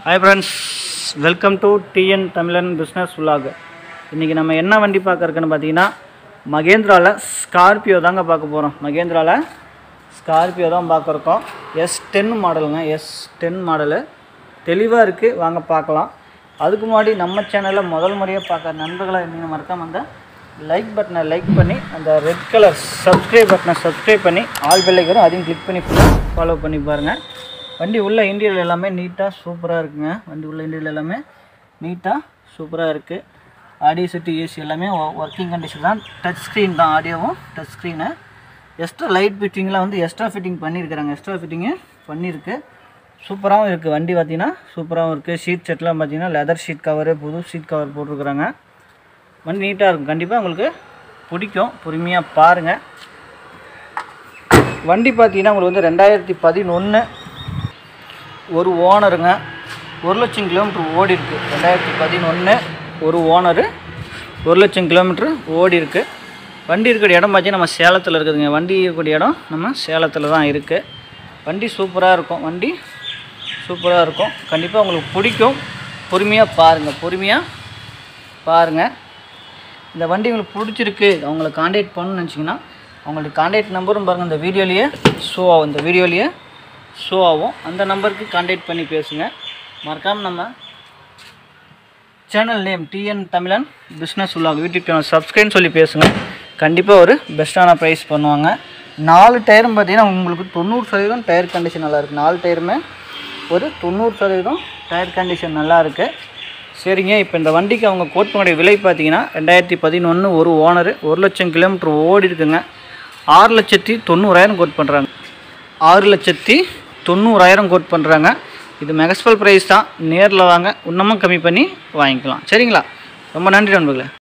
hi friends welcome to TN தமிழன் business vlog இன்றைக்கி நம்ம என்ன வண்டி பார்க்க இருக்குன்னு பார்த்தீங்கன்னா மகேந்திராவில் ஸ்கார்பியோ தாங்க பார்க்க போகிறோம் மகேந்திராவில் ஸ்கார்பியோ தான் பார்க்க இருக்கோம் எஸ் டென் மாடலுங்க எஸ் டென் மாடலு தெளிவாக இருக்குது வாங்க பார்க்கலாம் அதுக்கு முன்னாடி நம்ம சேனலில் முதல் முறையாக பார்க்குற நண்பர்களை நீங்கள் மறக்காம அந்த லைக் பட்டனை லைக் பண்ணி அந்த ரெட் கலர் சப்ஸ்கிரைப் பட்டனை சப்ஸ்கிரைப் பண்ணி ஆல் பெல்லைக்கு வரும் அதையும் கிளிக் பண்ணி ஃபாலோ பண்ணி பாருங்கள் வண்டி உள்ள இன்டீரியர் எல்லாமே நீட்டாக சூப்பராக இருக்குங்க வண்டி உள்ள இன்டீரியர் எல்லாமே நீட்டாக சூப்பராக இருக்குது ஆடியோ செட்டு ஏசி எல்லாமே ஒர்க்கிங் கண்டிஷன் தான் டச் ஸ்க்ரீன் தான் ஆடியோவும் டச் ஸ்க்ரீனு எக்ஸ்ட்ரா லைட் ஃபிட்டிங்லாம் வந்து எக்ஸ்ட்ரா ஃபிட்டிங் பண்ணியிருக்கிறாங்க எக்ஸ்ட்ரா ஃபிட்டிங்கு பண்ணியிருக்கு சூப்பராகவும் இருக்குது வண்டி பார்த்தீங்கன்னா சூப்பராகவும் இருக்குது ஷீட் செட்லாம் பார்த்தீங்கன்னா லெதர் ஷீட் கவரு புது ஷீட் கவர் போட்டிருக்கிறாங்க வண்டி நீட்டாக இருக்கும் கண்டிப்பாக உங்களுக்கு பிடிக்கும் பொறுமையாக பாருங்கள் வண்டி பார்த்தீங்கன்னா உங்களுக்கு வந்து ரெண்டாயிரத்தி பதினொன்று ஒரு ஓனருங்க ஒரு லட்சம் கிலோமீட்டர் ஓடி இருக்கு ரெண்டாயிரத்தி பதினொன்று ஒரு ஓனரு ஒரு லட்சம் கிலோமீட்டர் ஓடி இருக்கு வண்டி இருக்கிற இடம் பார்த்தீங்கன்னா நம்ம சேலத்தில் இருக்குதுங்க வண்டி இருக்கக்கூடிய இடம் நம்ம சேலத்தில் தான் இருக்குது வண்டி சூப்பராக இருக்கும் வண்டி சூப்பராக இருக்கும் கண்டிப்பாக உங்களுக்கு பிடிக்கும் பொறுமையாக பாருங்கள் பொறுமையாக பாருங்கள் இந்த வண்டி உங்களுக்கு பிடிச்சிருக்கு அவங்கள காண்டாக்ட் பண்ணணும்னு நினச்சிங்கன்னா அவங்களுடைய காண்டாக்ட் நம்பரும் பாருங்கள் இந்த வீடியோலேயே ஷோ ஆகும் இந்த வீடியோலேயே ஷோ ஆகும் அந்த நம்பருக்கு காண்டாக்ட் பண்ணி பேசுங்க மறக்காமல் நம்ம சேனல் நேம் டிஎன் தமிழன் பிஸ்னஸ் உள்ளாக யூடியூப் சேனல் சப்ஸ்கிரைப்னு சொல்லி பேசுங்க கண்டிப்பாக ஒரு பெஸ்ட்டான ப்ரைஸ் பண்ணுவாங்க நாலு டயரும் பார்த்தீங்கன்னா உங்களுக்கு தொண்ணூறு சதவீதம் டயர் கண்டிஷன் நல்லா இருக்குது நாலு டயருமே ஒரு தொண்ணூறு சதவீதம் டயர் கண்டிஷன் நல்லா இருக்குது சரிங்க இப்போ இந்த வண்டிக்கு அவங்க கோட் பண்ணக்கூடிய விலை பார்த்தீங்கன்னா ரெண்டாயிரத்தி பதினொன்று ஒரு ஓனரு ஒரு லட்சம் கிலோமீட்டர் ஓடி இருக்குங்க ஆறு லட்சத்தி தொண்ணூறாயிரம் கோட் பண்ணுறாங்க ஆறு லட்சத்தி தொண்ணூறாயிரம் கோட் பண்ணுறாங்க இது மெகஸ்பல் ப்ரைஸ் தான் நேரில் வாங்க இன்னமும் கம்மி பண்ணி வாங்கிக்கலாம் சரிங்களா ரொம்ப நன்றி நண்பர்களே